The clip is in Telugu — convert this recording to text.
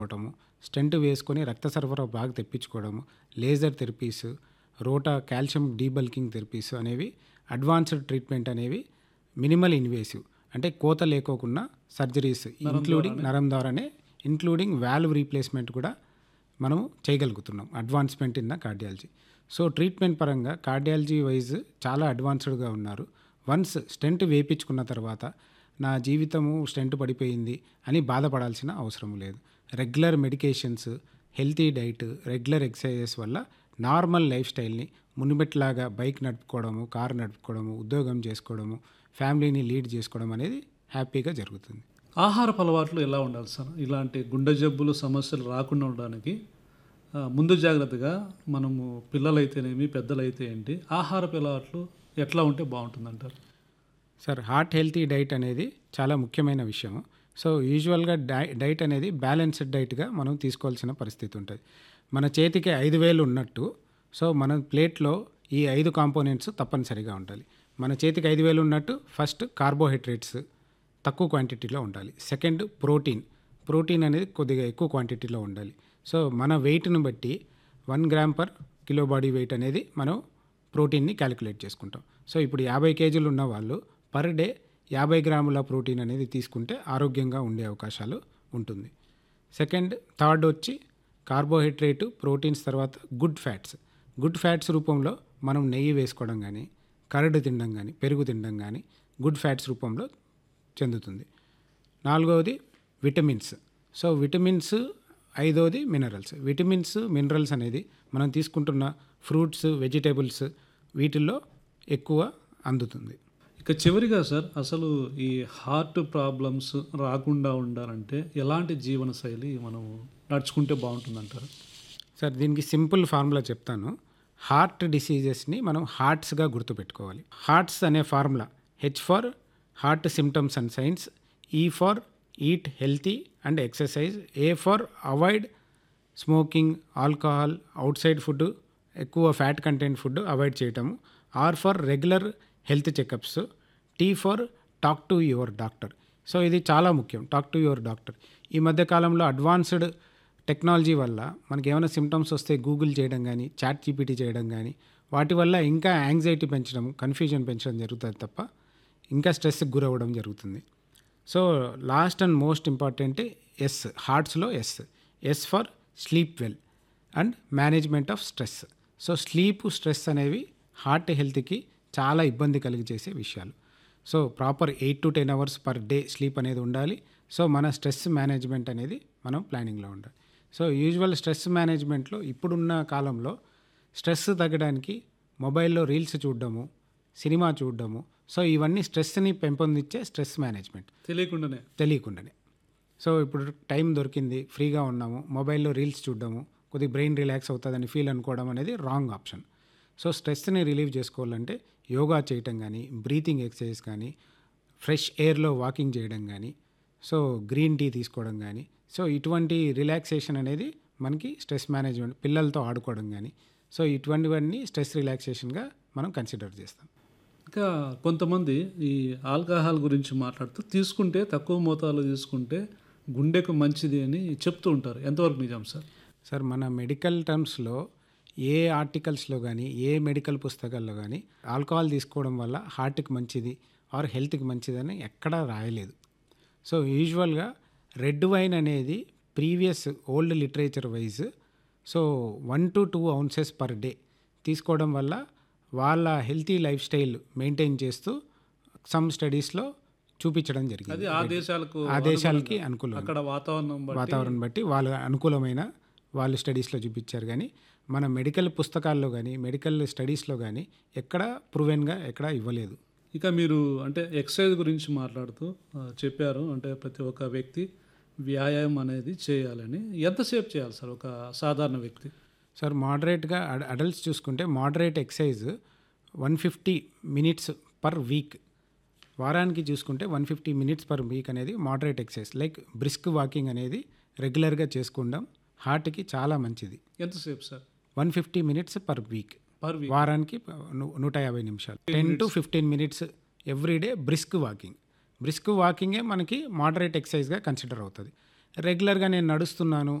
చేసుకోవటము స్టెంట్ వేసుకొని రక్త సరఫరా బాగా తెప్పించుకోవడము laser therapies rota calcium debulking therapies అనేవి అడ్వాన్స్డ్ ట్రీట్మెంట్ అనేవి మినిమల్ ఇన్వేసివ్ అంటే కోత లేకోకుండా సర్జరీస్ ఇంక్లూడింగ్ నరం ద్వారానే ఇంక్లూడింగ్ వాల్వ్ రీప్లేస్మెంట్ కూడా మనము చేయగలుగుతున్నాం advancement in the cardiology so treatment పరంగా కార్డియాలజీ వైజ్ చాలా అడ్వాన్స్డ్గా ఉన్నారు వన్స్ స్టెంట్ వేయించుకున్న తర్వాత నా జీవితము స్టెంట్ పడిపోయింది అని బాధపడాల్సిన అవసరం లేదు regular medications healthy diet regular exercises వల్ల నార్మల్ లైఫ్ స్టైల్ని మునిపెట్లాగా బైక్ నడుపుకోవడము కారు నడుపుకోవడము ఉద్యోగం చేసుకోవడము ఫ్యామిలీని లీడ్ చేసుకోవడం అనేది హ్యాపీగా జరుగుతుంది ఆహారపు అలవాట్లు ఎలా ఉండాలి సార్ ఇలాంటి గుండె జబ్బులు సమస్యలు రాకుండా ఉండడానికి ఆ, ముందు జాగ్రత్తగా మనము పిల్లలైతేనేమి పెద్దలైతే ఏంటి ఆహారపు అలవాట్లు ఎట్లా ఉంటే బాగుంటుందంటారు సార్ హార్ట్ హెల్తీ డైట్ అనేది చాలా ముఖ్యమైన విషయం సో యూజువల్గా డై డైట్ అనేది బ్యాలెన్స్డ్ డైట్గా మనం తీసుకోవాల్సిన పరిస్థితి ఉంటుంది మన చేతికి ఐదు వేలు ఉన్నట్టు సో మన ప్లేట్లో ఈ ఐదు కాంపోనెంట్స్ తప్పనిసరిగా ఉండాలి మన చేతికి ఐదు వేలు ఉన్నట్టు ఫస్ట్ కార్బోహైడ్రేట్స్ తక్కువ క్వాంటిటీలో ఉండాలి సెకండ్ ప్రోటీన్ ప్రోటీన్ అనేది కొద్దిగా ఎక్కువ క్వాంటిటీలో ఉండాలి సో మన వెయిట్ను బట్టి one gram per kilo body weight అనేది మనం ప్రోటీన్ని క్యాలిక్యులేట్ చేసుకుంటాం సో ఇప్పుడు యాభై కేజీలు ఉన్న వాళ్ళు పర్ డే యాభై గ్రాముల ప్రోటీన్ అనేది తీసుకుంటే ఆరోగ్యంగా ఉండే అవకాశాలు ఉంటుంది సెకండ్ థర్డ్ వచ్చి కార్బోహైడ్రేట్ ప్రోటీన్స్ తర్వాత గుడ్ ఫ్యాట్స్ గుడ్ ఫ్యాట్స్ రూపంలో మనం నెయ్యి వేసుకోవడం కానీ కరడు తినడం కానీ పెరుగు తినడం కానీ గుడ్ ఫ్యాట్స్ రూపంలో చెందుతుంది నాలుగవది విటమిన్స్ సో విటమిన్స్ ఐదవది మినరల్స్ విటమిన్స్ మినరల్స్ అనేది మనం తీసుకుంటున్న ఫ్రూట్స్ వెజిటేబుల్స్ వీటిల్లో ఎక్కువ అందుతుంది ఇక చివరిగా సార్ అసలు ఈ హార్ట్ ప్రాబ్లమ్స్ రాకుండా ఉండాలంటే ఎలాంటి జీవన శైలి మనం నడుచుకుంటే బాగుంటుందంటారు సార్ దీనికి సింపుల్ ఫార్ములా చెప్తాను హార్ట్ డిసీజెస్ని మనం హార్ట్స్గా గుర్తుపెట్టుకోవాలి హార్ట్స్ అనే formula H for heart symptoms and signs E for eat healthy and exercise A for avoid smoking alcohol outside food ఎక్కువ ఫ్యాట్ కంటెంట్ ఫుడ్ అవాయిడ్ చేయటము R for regular health checkups T for talk to your doctor so ఇది చాలా ముఖ్యం టాక్ టు యువర్ డాక్టర్ ఈ మధ్య కాలంలో అడ్వాన్స్డ్ టెక్నాలజీ వల్ల మనకి ఏమైనా సిమ్టమ్స్ వస్తే గూగుల్ చేయడం కానీ చాట్ జీపీటీ చేయడం కానీ వాటి వల్ల ఇంకా యాంగ్జైటీ పెంచడం కన్ఫ్యూజన్ పెంచడం జరుగుతుంది తప్ప ఇంకా స్ట్రెస్కి గురవ్వడం జరుగుతుంది so last and most important S హార్ట్స్లో S S for sleep well and management of stress so sleep stress అనేవి హార్ట్ హెల్త్కి చాలా ఇబ్బంది కలిగజేసే విషయాలు so proper eight to ten hours per day sleep అనేది ఉండాలి సో మన స్ట్రెస్ మేనేజ్మెంట్ అనేది మనం ప్లానింగ్లో ఉండాలి సో యూజువల్ స్ట్రెస్ మేనేజ్మెంట్లో ఇప్పుడున్న కాలంలో స్ట్రెస్ తగ్గడానికి మొబైల్లో రీల్స్ చూడడము సినిమా చూడడము సో ఇవన్నీ స్ట్రెస్ని పెంపొందించే స్ట్రెస్ మేనేజ్మెంట్ తెలియకుండానే తెలియకుండానే సో ఇప్పుడు టైం దొరికింది ఫ్రీగా ఉన్నాము మొబైల్లో రీల్స్ చూడడము కొద్దిగా బ్రెయిన్ రిలాక్స్ అవుతుందని ఫీల్ అనుకోవడం అనేది రాంగ్ ఆప్షన్ సో స్ట్రెస్ని రిలీవ్ చేసుకోవాలంటే యోగా చేయటం కానీ బ్రీతింగ్ ఎక్సర్సైజ్ కానీ ఫ్రెష్ ఎయిర్లో వాకింగ్ చేయడం కానీ సో గ్రీన్ టీ తీసుకోవడం కానీ సో ఇటువంటి రిలాక్సేషన్ అనేది మనకి స్ట్రెస్ మేనేజ్మెంట్ పిల్లలతో ఆడుకోవడం కానీ సో ఇటువంటివన్నీ స్ట్రెస్ రిలాక్సేషన్గా మనం కన్సిడర్ చేస్తాం ఇంకా కొంతమంది ఈ ఆల్కహాల్ గురించి మాట్లాడుతూ తీసుకుంటే తక్కువ మోతాదులో తీసుకుంటే గుండెకు మంచిది అని చెప్తూ ఉంటారు ఎంతవరకు నిజం సార్ సార్ మన మెడికల్ టర్మ్స్లో ఏ ఆర్టికల్స్లో కానీ ఏ మెడికల్ పుస్తకాల్లో కానీ ఆల్కహాల్ తీసుకోవడం వల్ల హార్ట్కి మంచిది ఆర్ హెల్త్కి మంచిదని ఎక్కడా రాయలేదు సో యూజువల్గా రెడ్ వైన్ అనేది previous old literature wise so one to two ounces per day తీసుకోవడం వల్ల వాళ్ళ హెల్తీ లైఫ్ స్టైల్ మెయింటైన్ చేస్తూ సమ్ స్టడీస్లో చూపించడం అది జరిగింది ఆ దేశాలకు ఆ దేశాలకి అనుకూలం అక్కడ వాతావరణం బట్టి వాతావరణం బట్టి వాళ్ళ అనుకూలమైన వాళ్ళు స్టడీస్లో చూపించారు కానీ మన మెడికల్ పుస్తకాల్లో కానీ మెడికల్ స్టడీస్లో కానీ ఎక్కడ ప్రూవెన్గా ఎక్కడ ఇవ్వలేదు ఇక మీరు అంటే ఎక్సర్సైజ్ గురించి మాట్లాడుతూ ఆ, చెప్పారు అంటే ప్రతి ఒక్క వ్యక్తి వ్యాయామం అనేది చేయాలని ఎంతసేపు చేయాలి సార్ ఒక సాధారణ వ్యక్తి సార్ మోడరేట్గా అడల్ట్స్ చూసుకుంటే moderate exercise one fifty minutes per week వారానికి చూసుకుంటే one fifty minutes per week అనేది moderate exercise like brisk walking అనేది రెగ్యులర్గా చేసుకుందాం హార్ట్కి చాలా మంచిది ఎంతసేపు sir one fifty minutes per week per week వారానికి ను- నూట యాభై నిమిషాలు ten to fifteen minutes every day brisk walking brisk వాకింగే మనకి మోడరేట్ ఎక్సర్సైజ్గా కన్సిడర్ అవుతుంది రెగ్యులర్గా నేను నడుస్తున్నాను